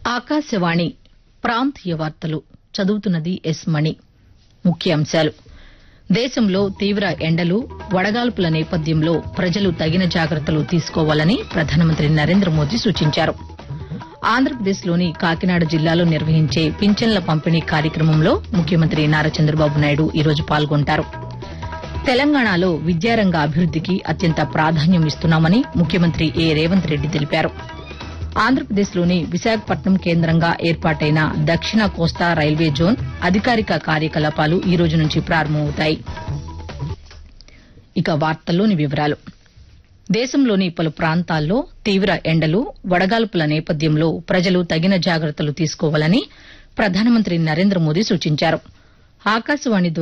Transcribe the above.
ఆకాశవాణి ప్రాంతీయ వార్తలు చదువుతున్నది ఎస్ మణి ముఖ్యాంశాలు దేశంలో తీవ్ర ఎండలు వడగాల్పుల నేపథ్యంలో ప్రజలు తగిన జాగ్రత్తలు తీసుకోవాలని ప్రధానమంత్రి నరేంద్ర మోదీ సూచించారు ఆంధ్రప్రదేశ్లోని కాకినాడ జిల్లాలో నిర్వహించే పింఛన్ల పంపిణీ కార్యక్రమంలో ముఖ్యమంత్రి నారా చంద్రబాబు నాయుడు ఈరోజు పాల్గొంటారు తెలంగాణలో విద్యారంగ అభివృద్దికి అత్యంత ప్రాధాన్యం ఇస్తున్నామని ముఖ్యమంత్రి ఏ రేవంత్ రెడ్డి తెలిపారు ఆంధ్రప్రదేశ్లోని విశాఖపట్నం కేంద్రంగా ఏర్పాటైన దక్షిణ కోస్తా రైల్వే జోన్ అధికారిక కార్యకలాపాలు ఈ రోజు నుంచి ప్రారంభమవుతాయి ఇక వార్తల్లోని వివరాలు దేశంలోని పలు ప్రాంతాల్లో తీవ్ర ఎండలు వడగాల్పుల నేపథ్యంలో ప్రజలు తగిన జాగ్రత్తలు తీసుకోవాలని ప్రధానమంత్రి నరేంద్ర మోదీ సూచించారు ఆకాశవాణి